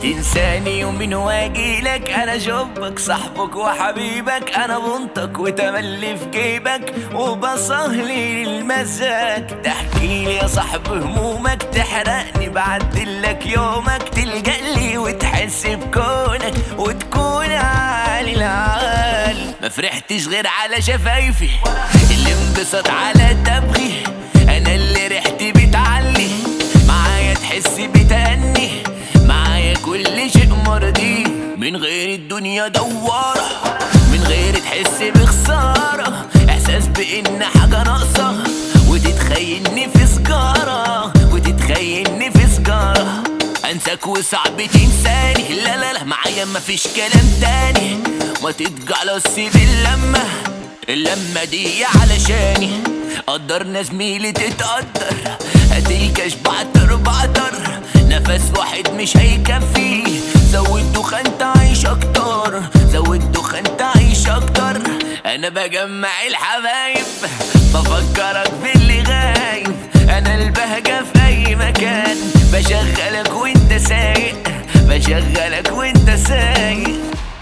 تنساني يومين واجيلك انا جبك صاحبك وحبيبك انا بنطك وتملي في جيبك وبصهلي للمزاج تحكيلي يا صاحب همومك تحرقني بعدلك يومك تلجألي وتحس بكونك وتكون عالي العال ما فرحتش غير على شفايفي اللي انبسط على دمغي انا اللي ريحتي بتعلي معايا تحس بتأني معايا كل شيء مرضي من غير الدنيا دوارة من غير تحس بخسارة احساس بان حاجة ناقصة وتتخيلني في سجارة وتتخيلني في سجارة انساك وصعب تنساني لا لا لا معايا مفيش كلام تاني ما تتجعلص باللمة اللمة دي علشاني قدرنا زميلي تتقدر هتلكش بعتر بعتر نفس واحد مش هيكفي زود دخان تعيش اكتر زود دخان تعيش اكتر انا بجمع الحبايب بفكرك باللي غايب انا البهجة في اي مكان بشغلك وانت سايق بشغلك وانت سايق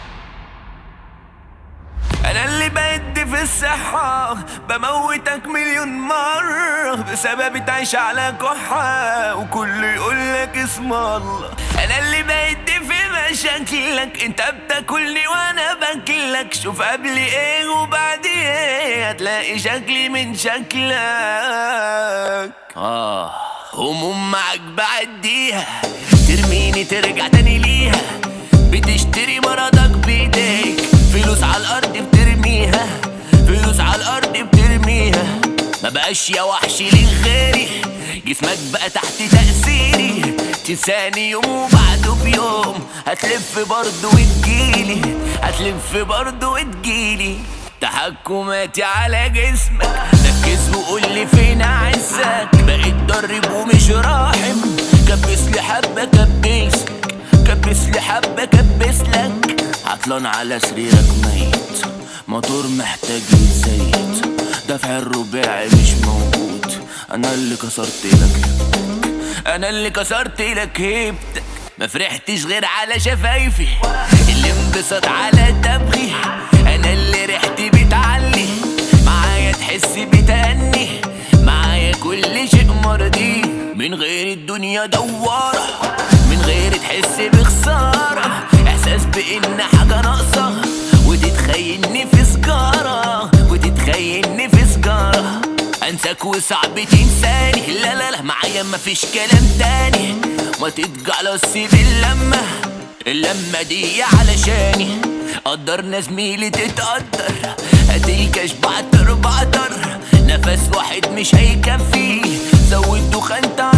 انا اللي بدي في الصحة بموتك مليون مرة بسبب تعيش على كحة وكل يقولك اسم الله انا اللي بدي في مشاكلك انت بتاكلني وانا باكلك شوف قبل ايه وبعد ايه هتلاقي شكلي من شكلك اه هموم معاك بعديها ترميني ترجع تاني ليها بتشتري مرضك بايديك فلوس على الارض بترميها فلوس على الارض بترميها ما بقاش يا وحش ليك غيري جسمك بقى تحت تأثيري تنساني يوم وبعده بيوم هتلف برضه وتجيلي هتلف برضه وتجيلي تحكماتي على جسمك ركز وقولي فين عزك بقيت درب ومش راحم كبس لي حبة كبس كبس لي حبة كبس لك عطلان على سريرك ميت موتور محتاج للزيت دفع الرباعي مش موجود انا اللي كسرت لك انا اللي كسرت لك هيبتك ما فرحتش غير على شفايفي اللي انبسط على دمغي انا اللي ريحتي بتعلي معايا تحس بتأني معايا كل شيء مرضي من غير الدنيا دوارة من غير تحس بخسارة احساس بان حاجة ناقصة وتتخيلني في سجارة وتتخيلني في سجارة انساك وصعب تنساني لا لا لا معايا مفيش كلام تاني ما تتجعلص باللمة اللمة دي علشاني قدرنا زميلي تتقدر هتلكش بعتر بعتر نفس واحد مش هيكفي زود دخان تعيش